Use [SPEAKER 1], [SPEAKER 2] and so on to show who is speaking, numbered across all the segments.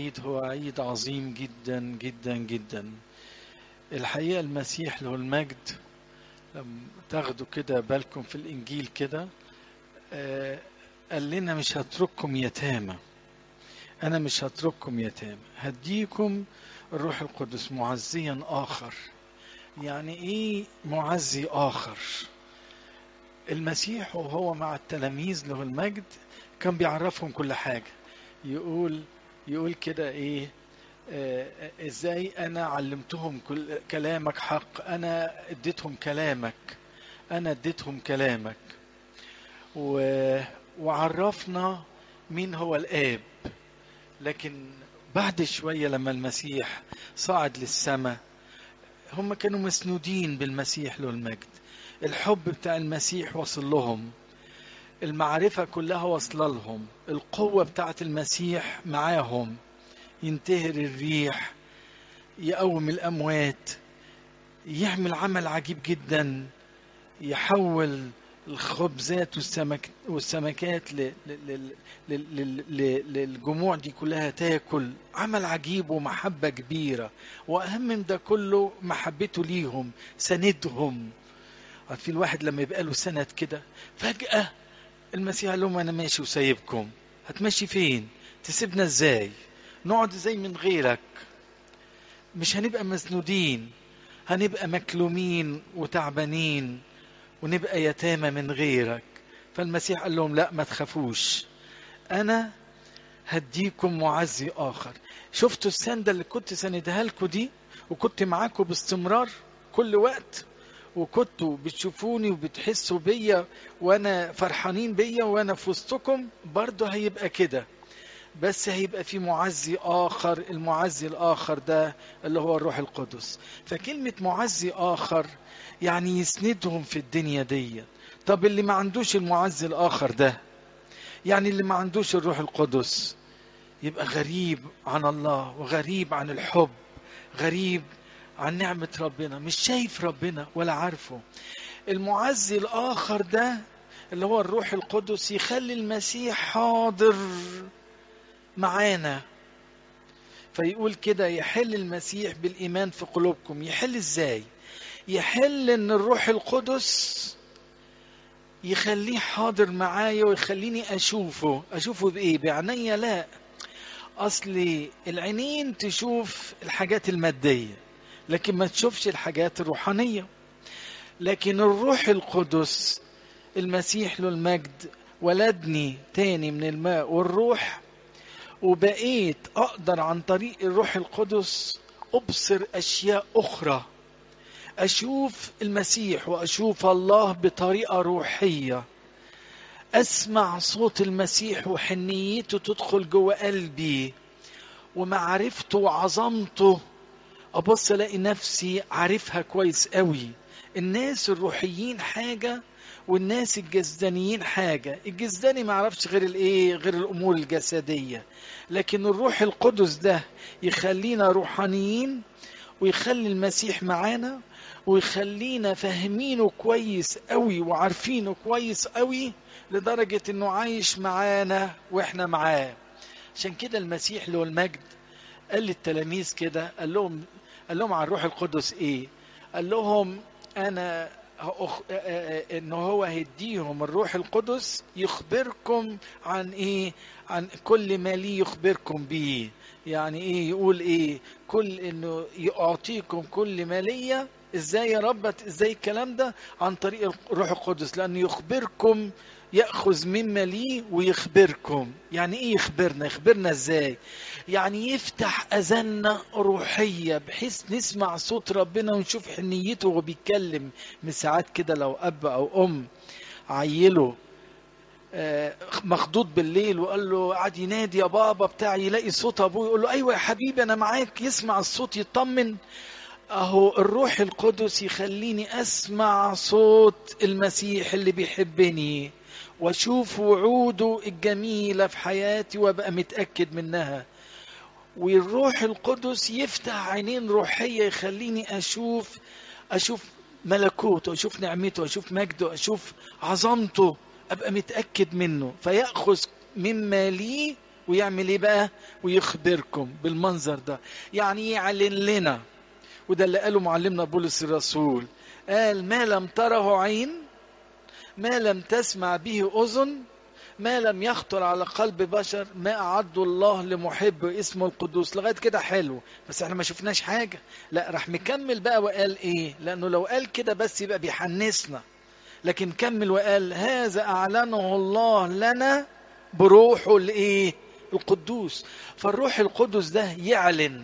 [SPEAKER 1] العيد هو عيد عظيم جدا جدا جدا الحقيقة المسيح له المجد لما تاخدوا كده بالكم في الإنجيل كده آه قال لنا مش هترككم يتامى أنا مش هترككم يتامى هديكم الروح القدس معزيا آخر يعني إيه معزي آخر المسيح وهو مع التلاميذ له المجد كان بيعرفهم كل حاجة يقول يقول كده ايه آه ازاي انا علمتهم كل كلامك حق انا اديتهم كلامك انا اديتهم كلامك و وعرفنا مين هو الاب لكن بعد شوية لما المسيح صعد للسماء هم كانوا مسنودين بالمسيح له المجد الحب بتاع المسيح وصل لهم المعرفة كلها واصلة لهم القوة بتاعت المسيح معاهم ينتهر الريح يقوم الأموات يعمل عمل عجيب جدا يحول الخبزات والسمك والسمكات ل... ل... ل... للجموع دي كلها تاكل عمل عجيب ومحبة كبيرة وأهم من ده كله محبته ليهم سندهم في الواحد لما يبقى له سند كده فجأة المسيح قال لهم أنا ماشي وسايبكم هتمشي فين تسيبنا ازاي نقعد ازاي من غيرك مش هنبقى مسنودين هنبقى مكلومين وتعبانين ونبقى يتامى من غيرك فالمسيح قال لهم لا ما تخافوش انا هديكم معزي اخر شفتوا السندة اللي كنت سندها لكم دي وكنت معاكم باستمرار كل وقت وكنتوا بتشوفوني وبتحسوا بيا وانا فرحانين بيا وانا في وسطكم برضه هيبقى كده بس هيبقى في معزي اخر المعزي الاخر ده اللي هو الروح القدس فكلمه معزي اخر يعني يسندهم في الدنيا دي طب اللي ما عندوش المعزي الاخر ده يعني اللي ما عندوش الروح القدس يبقى غريب عن الله وغريب عن الحب غريب عن نعمة ربنا مش شايف ربنا ولا عارفه المعزي الآخر ده اللي هو الروح القدس يخلي المسيح حاضر معانا فيقول كده يحل المسيح بالإيمان في قلوبكم يحل إزاي يحل إن الروح القدس يخليه حاضر معايا ويخليني أشوفه أشوفه بإيه بعينيا لا أصل العينين تشوف الحاجات المادية لكن ما تشوفش الحاجات الروحانية لكن الروح القدس المسيح له المجد ولدني تاني من الماء والروح وبقيت أقدر عن طريق الروح القدس أبصر أشياء أخرى أشوف المسيح وأشوف الله بطريقة روحية أسمع صوت المسيح وحنيته تدخل جوه قلبي ومعرفته وعظمته ابص الاقي نفسي عارفها كويس قوي الناس الروحيين حاجه والناس الجسدانيين حاجه الجسداني ما يعرفش غير الايه غير الامور الجسديه لكن الروح القدس ده يخلينا روحانيين ويخلي المسيح معانا ويخلينا فاهمينه كويس قوي وعارفينه كويس قوي لدرجه انه عايش معانا واحنا معاه عشان كده المسيح له المجد قال للتلاميذ كده قال لهم قال لهم عن الروح القدس ايه قال لهم انا أخ... ان هو هيديهم الروح القدس يخبركم عن ايه عن كل ما لي يخبركم به يعني ايه يقول ايه كل انه يعطيكم كل ما ليا ازاي يا رب ازاي الكلام ده عن طريق الروح القدس لانه يخبركم ياخذ مما لي ويخبركم يعني ايه يخبرنا يخبرنا ازاي يعني يفتح اذاننا روحيه بحيث نسمع صوت ربنا ونشوف حنيته وهو بيتكلم من ساعات كده لو اب او ام عيله مخضوض بالليل وقال له قعد ينادي يا بابا بتاع يلاقي صوت ابوه يقول له ايوه يا حبيبي انا معاك يسمع الصوت يطمن اهو الروح القدس يخليني اسمع صوت المسيح اللي بيحبني واشوف وعوده الجميله في حياتي وابقى متاكد منها والروح القدس يفتح عينين روحيه يخليني اشوف اشوف ملكوته اشوف نعمته اشوف مجده اشوف عظمته ابقى متاكد منه فياخذ مما لي ويعمل ايه بقى ويخبركم بالمنظر ده يعني يعلن لنا وده اللي قاله معلمنا بولس الرسول قال ما لم تره عين ما لم تسمع به اذن ما لم يخطر على قلب بشر ما أعد الله لمحب اسمه القدوس لغاية كده حلو بس احنا ما شفناش حاجة لا راح مكمل بقى وقال ايه لأنه لو قال كده بس يبقى بيحنسنا لكن كمل وقال هذا أعلنه الله لنا بروحه الايه القدوس فالروح القدس ده يعلن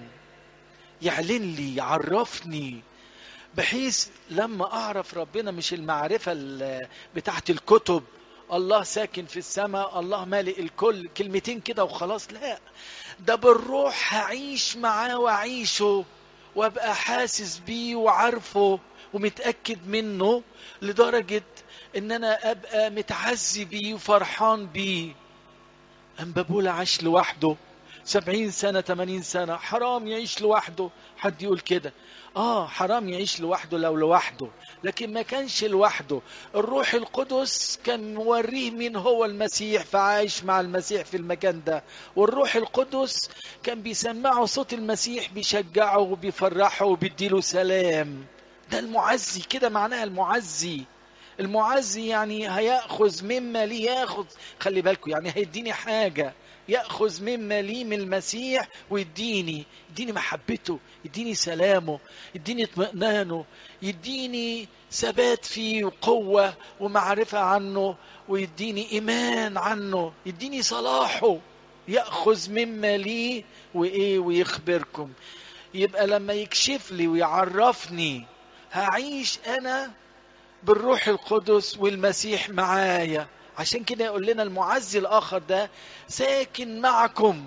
[SPEAKER 1] يعلن لي يعرفني بحيث لما اعرف ربنا مش المعرفه بتاعت الكتب الله ساكن في السماء الله مالئ الكل كلمتين كده وخلاص لا ده بالروح هعيش معاه واعيشه وابقى حاسس بيه وعارفه ومتاكد منه لدرجه ان انا ابقى متعزي بيه وفرحان بيه أنبابولا عاش لوحده سبعين سنة تمانين سنة حرام يعيش لوحده حد يقول كده آه حرام يعيش لوحده لو لوحده لكن ما كانش لوحده الروح القدس كان موريه مين هو المسيح فعايش مع المسيح في المكان ده والروح القدس كان بيسمعه صوت المسيح بيشجعه وبيفرحه وبيديله سلام ده المعزي كده معناها المعزي المعزي يعني هياخذ مما لي ياخذ خلي بالكم يعني هيديني حاجه ياخذ مما لي من المسيح ويديني يديني محبته يديني سلامه يديني اطمئنانه يديني ثبات فيه وقوه ومعرفه عنه ويديني ايمان عنه يديني صلاحه ياخذ مما لي وايه ويخبركم يبقى لما يكشف لي ويعرفني هعيش انا بالروح القدس والمسيح معايا عشان كده يقول لنا المعزي الاخر ده ساكن معكم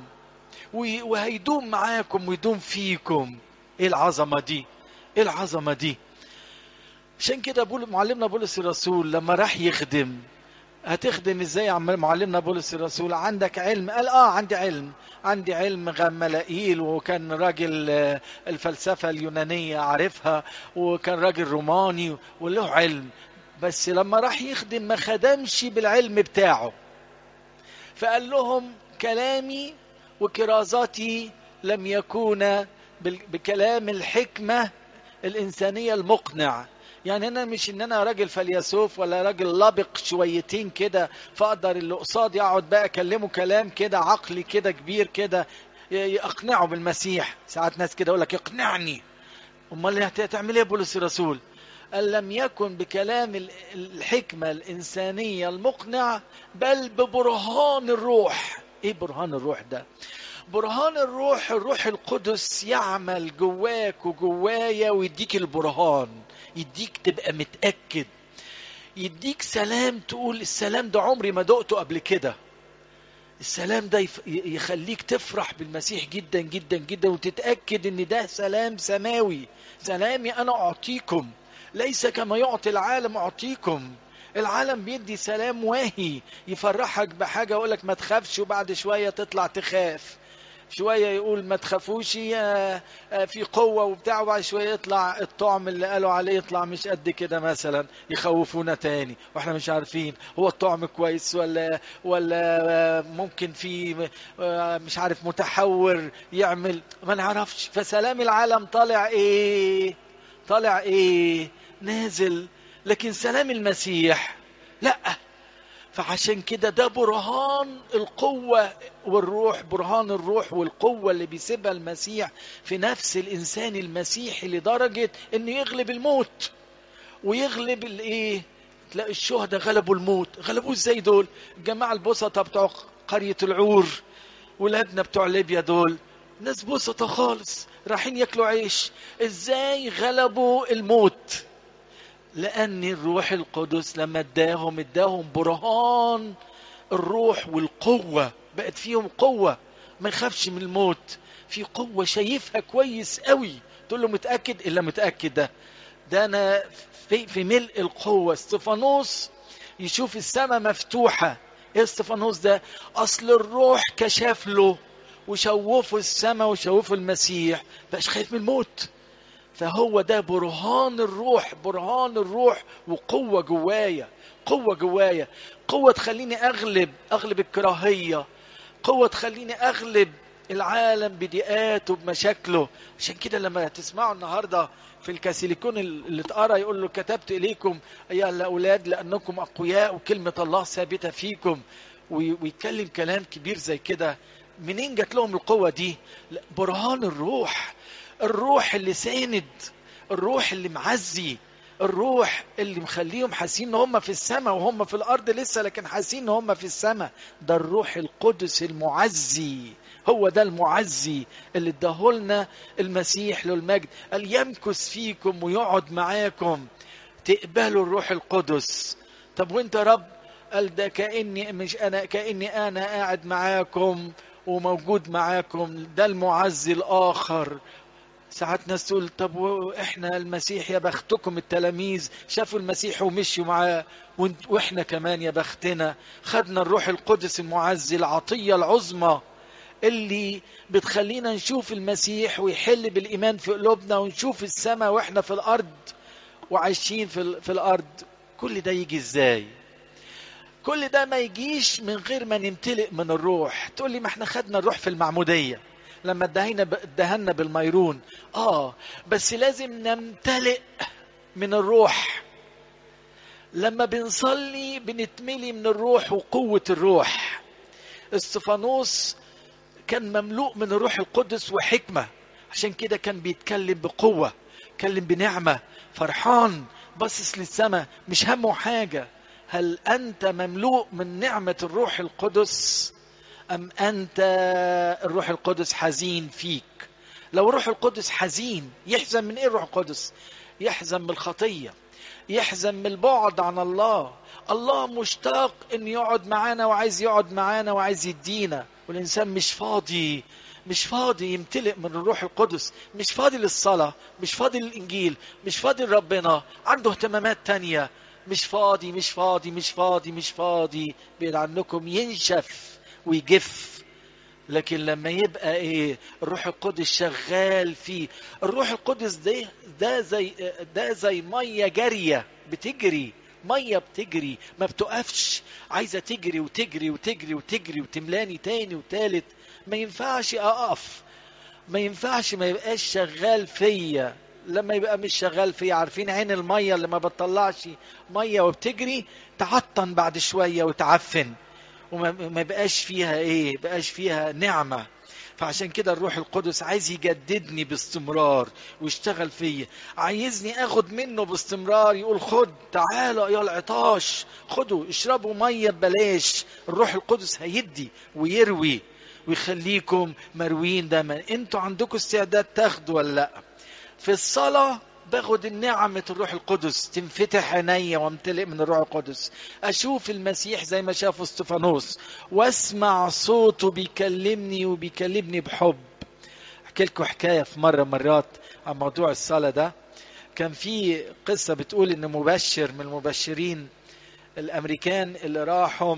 [SPEAKER 1] وهيدوم معاكم ويدوم فيكم ايه العظمه دي ايه العظمه دي عشان كده بقول معلمنا بولس الرسول لما راح يخدم هتخدم ازاي يا معلمنا بولس الرسول عندك علم قال اه عندي علم عندي علم غملائيل وكان راجل الفلسفة اليونانية عارفها وكان راجل روماني وله علم بس لما راح يخدم ما خدمش بالعلم بتاعه فقال لهم كلامي وكرازاتي لم يكون بكلام الحكمة الإنسانية المقنع يعني انا مش ان انا راجل فيلسوف ولا راجل لبق شويتين كده فاقدر اللي قصادي اقعد بقى اكلمه كلام كده عقلي كده كبير كده يقنعه بالمسيح ساعات ناس كده يقول لك اقنعني امال هتعمل ايه بولس الرسول قال لم يكن بكلام الحكمة الإنسانية المقنع بل ببرهان الروح إيه برهان الروح ده برهان الروح الروح القدس يعمل جواك وجوايا ويديك البرهان يديك تبقى متأكد يديك سلام تقول السلام ده عمري ما دقته قبل كده السلام ده يخليك تفرح بالمسيح جدا جدا جدا وتتأكد ان ده سلام سماوي سلامي انا اعطيكم ليس كما يعطي العالم اعطيكم العالم بيدي سلام واهي يفرحك بحاجة يقولك ما تخافش وبعد شوية تطلع تخاف شوية يقول ما تخافوش في قوة وبتاع وبعد شوية يطلع الطعم اللي قالوا عليه يطلع مش قد كده مثلا يخوفونا تاني واحنا مش عارفين هو الطعم كويس ولا ولا ممكن في مش عارف متحور يعمل ما نعرفش فسلام العالم طالع ايه طالع ايه نازل لكن سلام المسيح لا فعشان كده ده برهان القوة والروح برهان الروح والقوة اللي بيسيبها المسيح في نفس الإنسان المسيحي لدرجة إنه يغلب الموت ويغلب الإيه؟ تلاقي الشهداء غلبوا الموت غلبوه ازاي دول الجماعة البسطة بتوع قرية العور ولادنا بتوع ليبيا دول ناس بسطة خالص رايحين ياكلوا عيش ازاي غلبوا الموت لأن الروح القدس لما اداهم اداهم برهان الروح والقوة بقت فيهم قوة ما يخافش من الموت في قوة شايفها كويس قوي تقول له متأكد إلا متأكد ده ده أنا في, في ملء القوة استفانوس يشوف السماء مفتوحة ايه استفانوس ده اصل الروح كشف له وشوفه السماء وشوفه المسيح بقاش خايف من الموت فهو ده برهان الروح برهان الروح وقوة جوايا قوة جوايا قوة تخليني أغلب أغلب الكراهية قوة تخليني أغلب العالم بضيقاته بمشاكله عشان كده لما تسمعوا النهارده في الكاسيليكون اللي اتقرا يقول له كتبت اليكم ايها الاولاد لانكم اقوياء وكلمه الله ثابته فيكم ويتكلم كلام كبير زي كده منين جات لهم القوه دي برهان الروح الروح اللي ساند الروح اللي معزي الروح اللي مخليهم حاسين ان هم في السماء وهم في الارض لسه لكن حاسين ان هم في السماء ده الروح القدس المعزي هو ده المعزي اللي اداهولنا المسيح له المجد قال يمكث فيكم ويقعد معاكم تقبلوا الروح القدس طب وانت رب قال ده كاني مش انا كاني انا قاعد معاكم وموجود معاكم ده المعزي الاخر ساعات ناس تقول طب واحنا المسيح يا بختكم التلاميذ شافوا المسيح ومشوا معاه واحنا كمان يا بختنا خدنا الروح القدس المعزي العطيه العظمى اللي بتخلينا نشوف المسيح ويحل بالايمان في قلوبنا ونشوف السماء واحنا في الارض وعايشين في, في الارض كل ده يجي ازاي كل ده ما يجيش من غير ما نمتلئ من الروح تقول لي ما احنا خدنا الروح في المعموديه لما ادهينا ادهنا بالميرون اه بس لازم نمتلئ من الروح لما بنصلي بنتملي من الروح وقوة الروح استفانوس كان مملوء من الروح القدس وحكمة عشان كده كان بيتكلم بقوة كلم بنعمة فرحان باصص للسماء مش همه حاجة هل أنت مملوء من نعمة الروح القدس أم أنت الروح القدس حزين فيك لو الروح القدس حزين يحزن من إيه الروح القدس يحزن من الخطية يحزن من البعد عن الله الله مشتاق ان يقعد معانا وعايز يقعد معانا وعايز يدينا والانسان مش فاضي مش فاضي يمتلئ من الروح القدس مش فاضي للصلاة مش فاضي للإنجيل مش فاضي لربنا عنده اهتمامات تانية مش فاضي مش فاضي مش فاضي مش فاضي بعيد عنكم ينشف ويجف لكن لما يبقى ايه الروح القدس شغال فيه الروح القدس ده ده زي ده زي ميه جاريه بتجري ميه بتجري ما بتقفش عايزه تجري وتجري وتجري وتجري وتملاني تاني وتالت ما ينفعش اقف ما ينفعش ما يبقاش شغال فيا لما يبقى مش شغال فيا عارفين عين الميه اللي ما بتطلعش ميه وبتجري تعطن بعد شويه وتعفن وما بقاش فيها ايه بقاش فيها نعمه فعشان كده الروح القدس عايز يجددني باستمرار ويشتغل فيا عايزني اخد منه باستمرار يقول خد تعالوا يا العطاش خدوا اشربوا ميه ببلاش الروح القدس هيدي ويروي ويخليكم مروين دايما انتوا عندكم استعداد تاخدوا ولا لا في الصلاه باخد النعمة الروح القدس تنفتح عينيا وامتلئ من الروح القدس اشوف المسيح زي ما شافه استفانوس واسمع صوته بيكلمني وبيكلمني بحب احكي لكم حكاية في مرة مرات عن موضوع الصلاة ده كان في قصة بتقول ان مبشر من المبشرين الامريكان اللي راحوا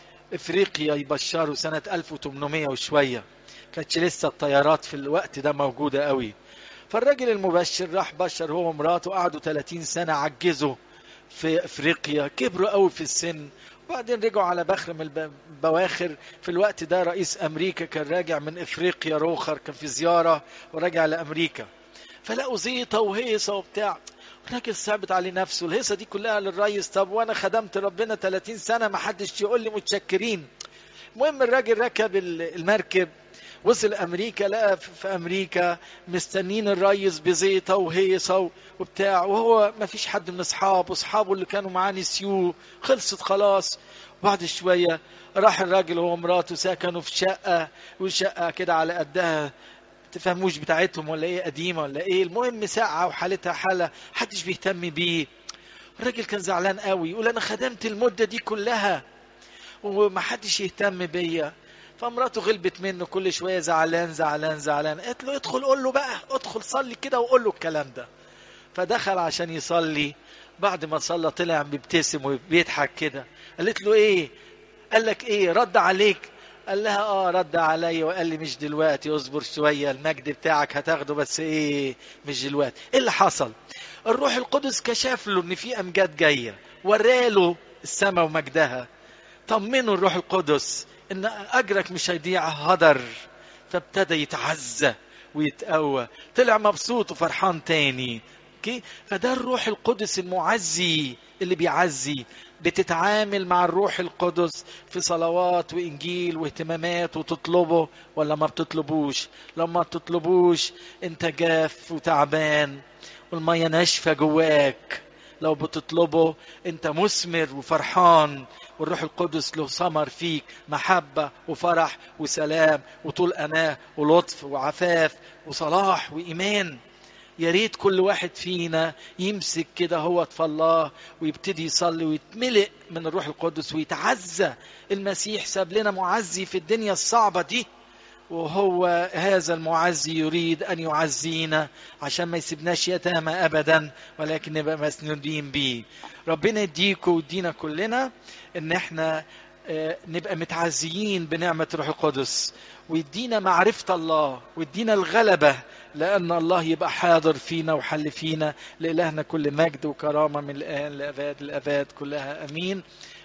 [SPEAKER 1] افريقيا يبشروا سنة 1800 وشوية كانتش لسه الطيارات في الوقت ده موجودة قوي فالراجل المبشر راح بشر هو ومراته قعدوا 30 سنة عجزوا في افريقيا كبروا قوي في السن وبعدين رجعوا على بخر من البواخر في الوقت ده رئيس امريكا كان راجع من افريقيا روخر كان في زيارة وراجع لامريكا فلقوا زيطة وهيصة وبتاع الراجل ثابت عليه نفسه الهيصة دي كلها للرئيس طب وانا خدمت ربنا 30 سنة ما حدش يقول لي متشكرين المهم الراجل ركب المركب وصل امريكا لقى في امريكا مستنين الريس بزيطه وهيصه وبتاع وهو ما فيش حد من اصحابه اصحابه اللي كانوا معاه نسيوه خلصت خلاص بعد شويه راح الراجل هو ومراته سكنوا في شقه وشقه كده على قدها تفهموش بتاعتهم ولا ايه قديمه ولا ايه المهم ساعه وحالتها حاله حدش بيهتم بيه الراجل كان زعلان قوي يقول انا خدمت المده دي كلها ومحدش يهتم بيا فمراته غلبت منه كل شويه زعلان زعلان زعلان قالت له ادخل قول له بقى ادخل صلي كده وقول له الكلام ده فدخل عشان يصلي بعد ما صلى طلع بيبتسم وبيضحك كده قالت له ايه قال لك ايه رد عليك قال لها اه رد عليا وقال لي مش دلوقتي اصبر شويه المجد بتاعك هتاخده بس ايه مش دلوقتي ايه اللي حصل الروح القدس كشف له ان في امجاد جايه وراله السماء ومجدها طمنوا الروح القدس ان اجرك مش هيضيع هدر فابتدى يتعزى ويتقوى طلع مبسوط وفرحان تاني اوكي فده الروح القدس المعزي اللي بيعزي بتتعامل مع الروح القدس في صلوات وانجيل واهتمامات وتطلبه ولا ما بتطلبوش لما بتطلبوش انت جاف وتعبان والميه ناشفه جواك لو بتطلبه انت مثمر وفرحان والروح القدس له ثمر فيك محبة وفرح وسلام وطول أناة ولطف وعفاف وصلاح وإيمان يا ريت كل واحد فينا يمسك كده هو في الله ويبتدي يصلي ويتملئ من الروح القدس ويتعزى المسيح ساب لنا معزي في الدنيا الصعبة دي وهو هذا المعزي يريد أن يعزينا عشان ما يسيبناش يتامى أبدا ولكن نبقى مسنودين بيه ربنا يديكوا ويدينا كلنا ان احنا نبقى متعزيين بنعمة الروح القدس ويدينا معرفة الله ويدينا الغلبة لأن الله يبقى حاضر فينا وحل فينا لإلهنا كل مجد وكرامة من الآن لأباد الأباد كلها أمين